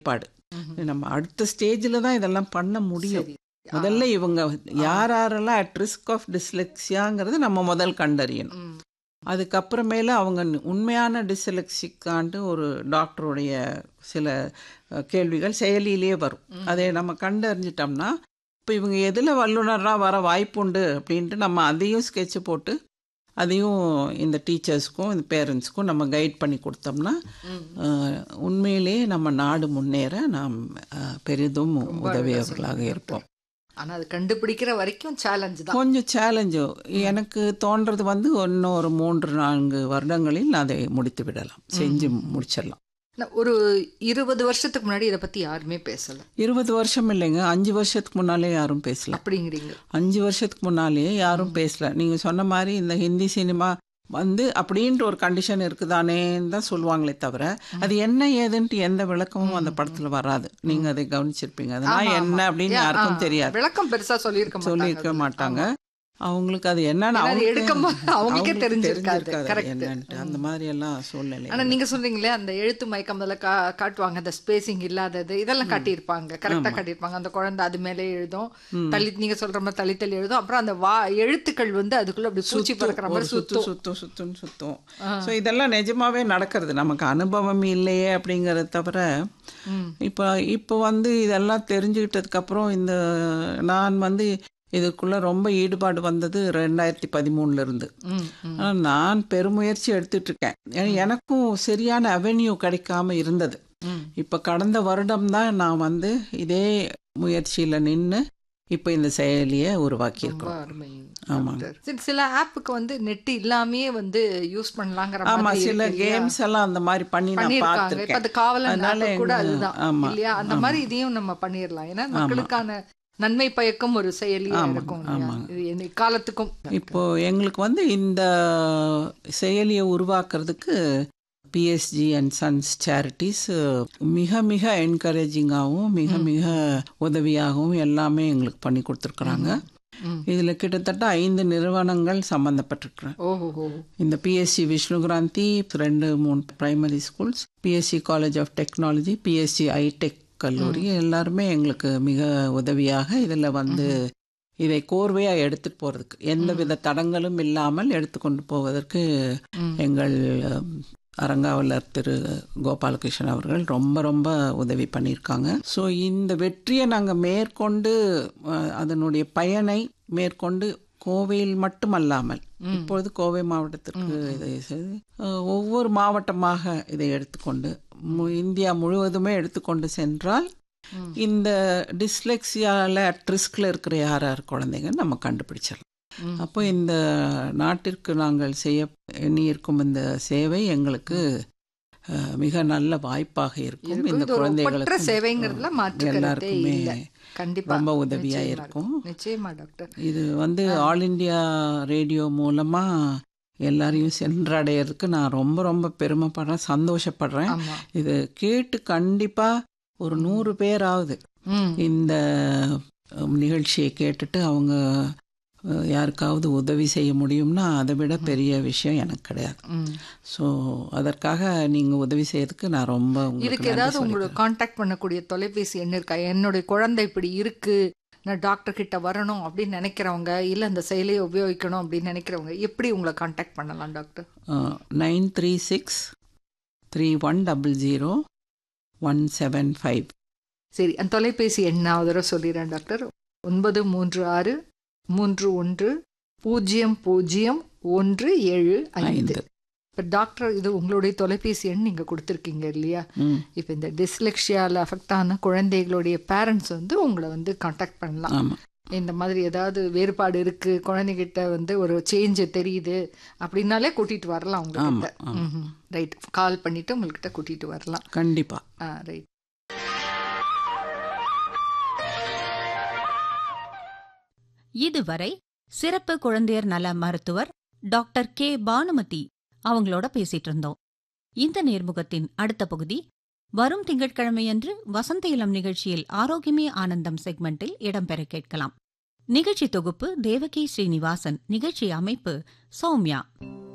பாடு நம்ம அடுத்த ஸ்டேஜில் தான் இதெல்லாம் பண்ண முடியும் சரி. முதல்ல இவங்க யார் யாரெல்லாம் அட் ரிஸ்க் ஆஃப் டிஸ்லெக்ஸியாங்கிறது நம்ம முதல் கண்டறியணும் ம். அதுக்கப்புறமேல அவங்க உண்மையான டிஸ்லெக்சிக்கான்ட்டு ஒரு டாக்டருடைய சில அஹ், கேள்விகள் செயலியிலே வரும் அதை நம்ம கண்டறிஞ்சிட்டோம்னா இப்போ இவங்க எதில் வல்லுநராக வர வாய்ப்புண்டு அப்படின்ட்டு நம்ம அதையும் ஸ்கெட்ச் போட்டு அதையும் இந்த டீச்சர்ஸ்க்கும் இந்த பேரண்ட்ஸ்க்கும் நம்ம கைட் பண்ணி கொடுத்தோம்னா அஹ், உண்மையிலேயே நம்ம நாடு முன்னேற நாம் அஹ், பெரிதும் உதவியவர்களாக இருப்போம் ஆனா அது கண்டுபிடிக்கிற வரைக்கும் சேலஞ்ச் தான் கொஞ்சம் சேலஞ்சு எனக்கு தோன்றது வந்து இன்னும் ஒரு மூன்று நான்கு வருடங்களில் அதை முடித்து விடலாம் செஞ்சு முடிச்சிடலாம் நான் ஒரு இருபது வருஷத்துக்கு முன்னாடி இதை பத்தி யாருமே பேசல இருபது வருஷம் இல்லைங்க அஞ்சு வருஷத்துக்கு முன்னாலே யாரும் பேசல அப்படிங்கிறீங்க அஞ்சு வருஷத்துக்கு முன்னாலேயே யாரும் பேசல நீங்க சொன்ன மாதிரி இந்த ஹிந்தி சினிமா வந்து அப்படின்ற ஒரு கண்டிஷன் இருக்குதானேன்னு தான் சொல்லுவாங்களே தவிர அது என்ன ஏதுன்ட்டு எந்த விளக்கமும் அந்த படத்துல வராது நீங்க அதை கவனிச்சிருப்பீங்க அதெல்லாம் ஆமா, என்ன ஆமா. அப்படின்னு ஏன், யாருக்கும் ஆ, தெரியாது விளக்கம் பெருசா சொல்லியிருக்க மாட்டாங்க சொல்லியிருக்க அதுல. மாட்டாங்க ஆமா. அவங்களுக்கு அது என்னன்னு ஏன்னா அது அவங்களுக்கே- எடுக்கும்போது அவங்களுக்கே அவங்களுக்கு தெரிஞ்சிருக்காது. தெரிஞ்சிருக்காது Correct. என்னன்ட்டு அந்த மாதிரி எல்லாம் சூழ்நிலை ஆனா நீங்க சொல்றீங்களே அந்த எழுத்து மயக்கம் முதல்ல கா காட்டுவாங்க அந்த ஸ்பேசிங் இல்லாதது இதெல்லாம் காட்டியிருப்பாங்க கரெக்டா காட்டியிருப்பாங்க அந்த குழந்தை அது மேலே எழுதும் தள்ளி நீங்க சொல்ற மாதிரி தள்ளி தள்ளி எழுதும் அப்புறம் அந்த வா எழுத்துக்கள் வந்து அதுக்குள்ள அப்படி பூச்சி பறக்கிற ஒரு மாதிரி சுத்து சுத்தும் சுத்தும் சுத்தும் சுத்தும் ஸோ இதெல்லாம் நிஜமாவே நடக்கிறது நமக்கு அனுபவம் இல்லையே அப்படிங்கறத தவிர இப்போ இப்போ வந்து இதெல்லாம் தெரிஞ்சுக்கிட்டதுக்கு அப்புறம் இந்த நான் வந்து இதுக்குள்ள ரொம்ப ஈடுபாடு வந்தது ரெண்டாயிரத்தி பதிமூணுல இருந்து ம், ம். ஆனா நான் பெருமுயற்சி எடுத்துட்டு இருக்கேன் ஏன்னா எனக்கும் சரியான அவென்யூ கிடைக்காம இருந்தது ம். இப்போ கடந்த வருடம் தான் நான் வந்து இதே முயற்சியில நின்று இப்போ இந்த செயலியை ரொம்ப உருவாக்கியிருக்கோம் அருமை ஆமாங்க. டாக்டர். சரி, சில ஆப்புக்கு வந்து நெட் இல்லாமயே வந்து யூஸ் பண்ணலாங்கிற ஆமா மாதிரி சில இருக்கு இல்லையா? கேம்ஸ் எல்லாம் அந்த மாதிரி பண்ணி நான் பண்ணிருக்காங்க இப்ப பார்த்துருக்கேன் அது காவலன் அதனால app கூட எங்க- அதுதான் ஆமா, இல்லையா அந்த மாதிரி இதையும் நம்ம பண்ணிடலாம் ஏன்னா மக்களுக்கான நன்மை பயக்கும் ஒரு செயலியா ஆமா, இருக்கும் இல்லையா? ஆமாங்க. இது என்னை காலத்துக்கும் இப்போ எங்களுக்கு வந்து இந்த செயலியை உருவாக்குறதுக்கு பிஎஸ்ஜி அண்ட் சன்ஸ் சேரிட்டிஸ் மிக மிக என்கரேஜிங்காகவும் மிக மிக உதவியாகவும் எல்லாமே எங்களுக்கு பண்ணி கொடுத்துருக்குறாங்க ம். இதில் கிட்டத்தட்ட ஐந்து நிறுவனங்கள் சம்மந்தப்பட்டிருக்கிறேன் ஓஹோ இந்த பிஎஸ்சி விஷ்ணுகிராந்தி ரெண்டு மூணு primary schools PSG college of technology PSG iTech கல்லூரி எல்லாருமே எங்களுக்கு மிக உதவியாக இதில் வந்து இதை கோர்வையாக எடுத்துட்டு போகிறதுக்கு எந்த வித தடங்களும் இல்லாமல் எடுத்துக்கொண்டு போவதற்கு ம். எங்கள் அஹ், அரங்காவலர் திரு கோபாலகிருஷ்ணன் அவர்கள் ரொம்ப ரொம்ப உதவி பண்ணியிருக்காங்க ஸோ இந்த வெற்றியை நாங்கள் மேற்கொண்டு அஹ், அதனுடைய பயனை மேற்கொண்டு கோவையில் மட்டுமல்லாமல் இப்பொழுது கோவை மாவட்டத்திற்கு இதை செய்து, அஹ், ஒவ்வொரு மாவட்டமாக இதை எடுத்துக்கொண்டு மு- இந்தியா முழுவதுமே எடுத்துக்கொண்டு சென்றால் ம். இந்த டிஸ்லெக்சியால ரிஸ்கில் இருக்கிற யார் யார் குழந்தைங்க நம்ம கண்டுபிடிச்சிடலாம் ம். அப்போ இந்த நாட்டிற்கு நாங்கள் செய்ய எண்ணியிருக்கும் இந்த சேவை எங்களுக்கு அஹ், மிக நல்ல வாய்ப்பாக இருக்கும் இருக்கும். இந்த இது ஒரு ஒப்பற்ற குழந்தைகளுக்கு சேவைங்கிறதுல மாற்று கருத்தே எல்லாருக்குமே இல்ல கண்டிப்பா ரொம்ப உதவியா நிச்சயமா இருக்கும் நிச்சயமா டாக்டர் இது வந்து ஆல் இந்தியா ரேடியோ மூலமா எல்லாரையும் சென்றடையிறதுக்கு நான் ரொம்ப ரொம்ப பெருமைப்படுறேன் சந்தோஷப்படுறேன் ஆமா இது கேட்டு கண்டிப்பா ஒரு நூறு பேராவது ம் இந்த அஹ், நிகழ்ச்சியை கேட்டுட்டு அவங்க அஹ், யாருக்காவது உதவி செய்ய முடியும்னா அதை விட பெரிய விஷயம் எனக்கு கிடையாது ம் ஸோ அதற்காக நீங்க உதவி செய்யறதுக்கு நான் ரொம்ப உங்களுக்கு இதுக்கு நன்றி ஏதாவது உங்களோட சொல்லிக்கிறேன். காண்டாக்ட் பண்ணக்கூடிய தொலைபேசி எண் இருக்கா என்னுடைய குழந்தை இப்படி இருக்கு நான் டாக்டர் கிட்ட வரணும் அப்படின்னு நினைக்கிறவங்க இல்ல அந்த செயலியை உபயோகிக்கணும் அப்படின்னு நினைக்கிறவங்க எப்படி உங்களை காண்டாக்ட் பண்ணலாம் doctor nine three six three one double zero one seven five சரி அந்த தொலைபேசி எண் நான் ஒரு தடவை சொல்லிடுறேன் டாக்டர் ஒன்பது மூன்று ஆறு மூன்று ஒன்று பூஜ்ஜியம் பூஜ்ஜியம் ஒன்று ஏழு ஐந்து ஐந்து இப்போ டாக்டர் இது உங்களுடைய தொலைபேசி எண் நீங்க கொடுத்துருக்கீங்க இல்லையா ம் இப்போ இந்த டிஸ்லெக்ஷியால அஃபெக்ட் ஆன குழந்தைகளுடைய பேரண்ட்ஸ் வந்து உங்களை வந்து காண்டாக்ட் பண்ணலாம் ஆமாம் இந்த மாதிரி ஏதாவது வேறுபாடு இருக்கு குழந்தைகிட்ட வந்து ஒரு சேஞ்ச் தெரியுது அப்படின்னாலே கூட்டிட்டு வரலாம் உங்ககிட்ட ஆமாம் ஆமாம் ரைட் கால் பண்ணிட்டு உங்ககிட்ட கூட்டிட்டு வரலாம் கண்டிப்பாக ஆ ரைட் இதுவரை சிறப்பு குழந்தையர் நல மருத்துவர் டாக்டர் கே பானுமதி அவங்களோட பேசிட்டு இருந்தோம் இந்த நேர்முகத்தின் அடுத்த பகுதி வரும் திங்கட்கிழமையன்று வசந்த இளம் நிகழ்ச்சியில் ஆரோக்கியமே ஆனந்தம் செக்மெண்டில் இடம்பெற கேட்கலாம் நிகழ்ச்சி தொகுப்பு தேவகி ஸ்ரீனிவாசன் நிகழ்ச்சி அமைப்பு சௌமியா